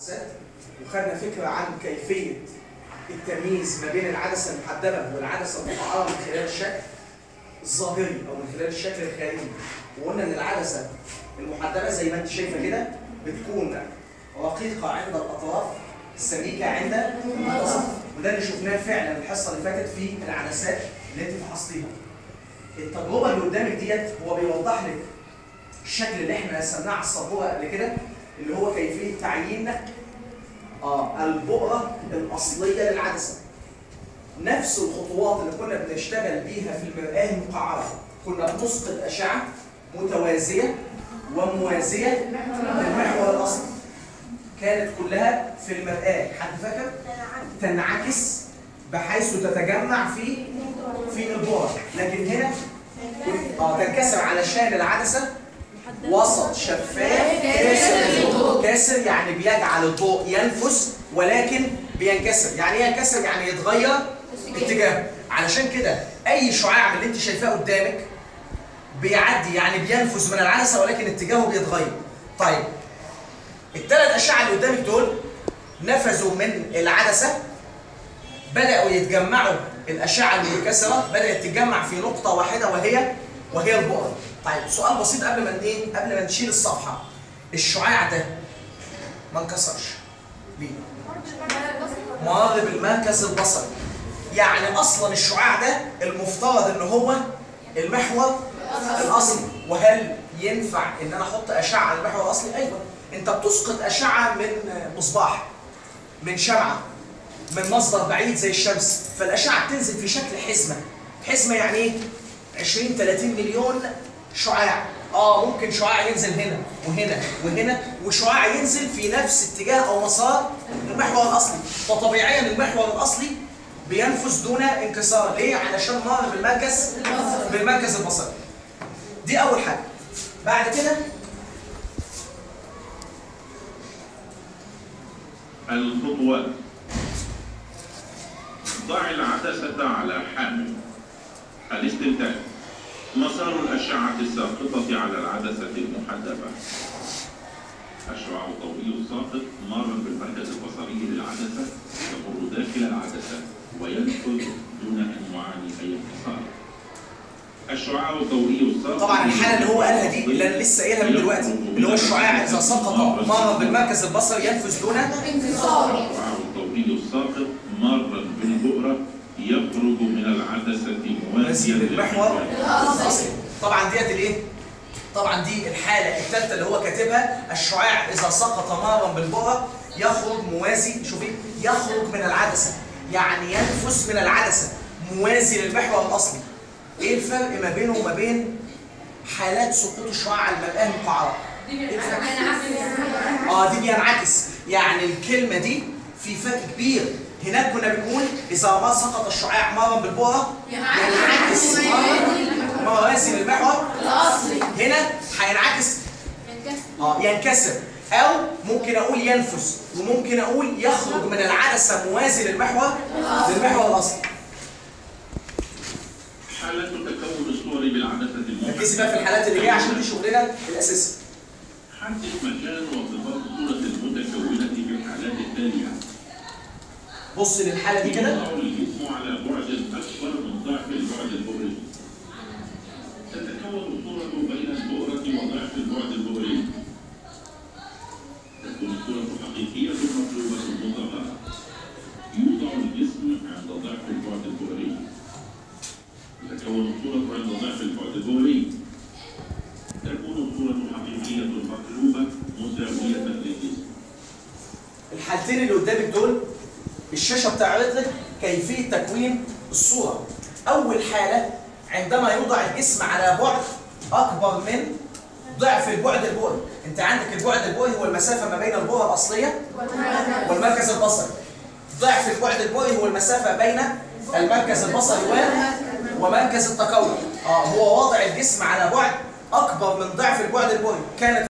ست وخدنا فكره عن كيفيه التمييز ما بين العدسه المحدبه والعدسه المقعره من خلال الشكل الظاهري او من خلال الشكل الخارجي وقلنا ان العدسه المحدبه زي ما انت شايفه كده بتكون رقيقه عند الاطراف سميكه عند المنتصف وده اللي شفناه فعلا الحصه اللي فاتت في العدسات اللي انت فحصتيها التجربه اللي قدامك ديت هو بيوضح لك الشكل اللي احنا رسمناه على السبوره قبل كده اللي هو كيفيه تعيين اه البؤره الاصليه للعدسه نفس الخطوات اللي كنا بنشتغل بيها في المرآة المقعرة كنا بنسقط أشعة متوازية وموازية للمحور الأصلي كانت كلها في المرآة حد فاكر؟ تنعكس بحيث تتجمع في في البؤرة لكن هنا اه تنكسر علشان العدسة وسط شفاف كاسر كاسر يعني بيجعل الضوء ينفس ولكن بينكسر يعني ايه ينكسر يعني يتغير اتجاه علشان كده اي شعاع من اللي انت شايفاه قدامك بيعدي يعني بينفذ من العدسه ولكن اتجاهه بيتغير طيب الثلاث اشعه اللي قدامك دول نفذوا من العدسه بداوا يتجمعوا الاشعه المنكسره بدات تتجمع في نقطه واحده وهي وهي البؤره طيب سؤال بسيط قبل ما ايه قبل ما نشيل الصفحه الشعاع ده ما انكسرش ليه مر بالمركز البصري يعني اصلا الشعاع ده المفترض ان هو المحور الاصلي وهل ينفع ان انا احط اشعه على المحور الاصلي ايوه انت بتسقط اشعه من مصباح من شمعه من مصدر بعيد زي الشمس فالاشعه بتنزل في شكل حزمه حزمه يعني ايه 20 30 مليون شعاع اه ممكن شعاع ينزل هنا وهنا وهنا وشعاع ينزل في نفس اتجاه او مسار المحور الاصلي فطبيعيا المحور الاصلي بينفذ دون انكسار ليه علشان مر بالمركز بالمركز البصري دي اول حاجه بعد كده الخطوات ضع العدسة على حامل الاستنتاج مسار الأشعة الساقطة على العدسة المحدبة الشعاع الضوئي الساقط مارا بالمركز البصري للعدسة يمر داخل العدسة وينفذ دون أن يعاني أي انكسار الشعاع الضوئي الساقط طبعا الحاله اللي هو قالها دي اللي انا لسه قايلها من دلوقتي اللي هو الشعاع اذا سقط مر بالمركز البصري ينفذ دون الشعاع الضوئي الساقط مارا بالبؤرة يخرج من العدسة موازيا للمحور للمحور الاصلي طبعا ديت الايه طبعا دي الحاله الثالثه اللي هو كاتبها الشعاع اذا سقط مارا بالبؤره يخرج موازي شوفي يخرج من العدسه يعني ينفس من العدسه موازي للمحور الاصلي ايه الفرق ما بينه وما بين حالات سقوط الشعاع على المرآة المقعرة؟ ايه الفرق؟ اه دي بينعكس يعني الكلمة دي في فرق كبير هناك كنا بنقول إذا ما سقط الشعاع مرة بالبؤرة ينعكس مرة موازي للمحور الأصلي هنا هينعكس اه ينكسر او ممكن اقول ينفس وممكن اقول يخرج من العدسه موازي للمحور للمحور الاصلي حالة تكون الصور بالعدسة ركزي بقى في الحالات اللي جايه عشان دي شغلنا الاساسي حدد مكان وصفات الصورة المتكونة في الحالات التالية بص للحاله دي كده يوضع الجسم على بعد أكبر من ضعف البعد البؤري تتكون الصورة بين البؤرة وضعف البعد البؤري تكون الصورة حقيقية مطلوبة مطلقة يوضع الجسم عند ضعف البعد البؤري تتكون الصورة عند ضعف البعد البؤري تكون الصورة حقيقية مطلوبة مساوية للجسم الحالتين اللي قدامك دول الشاشه بتعرض لك كيفيه تكوين الصوره اول حاله عندما يوضع الجسم على بعد اكبر من ضعف البعد البؤري انت عندك البعد البؤري هو المسافه ما بين البؤره الاصليه والمركز البصري ضعف البعد البؤري هو المسافه بين المركز البصري و ومركز التكون اه هو واضع الجسم على بعد اكبر من ضعف البعد البؤري كانت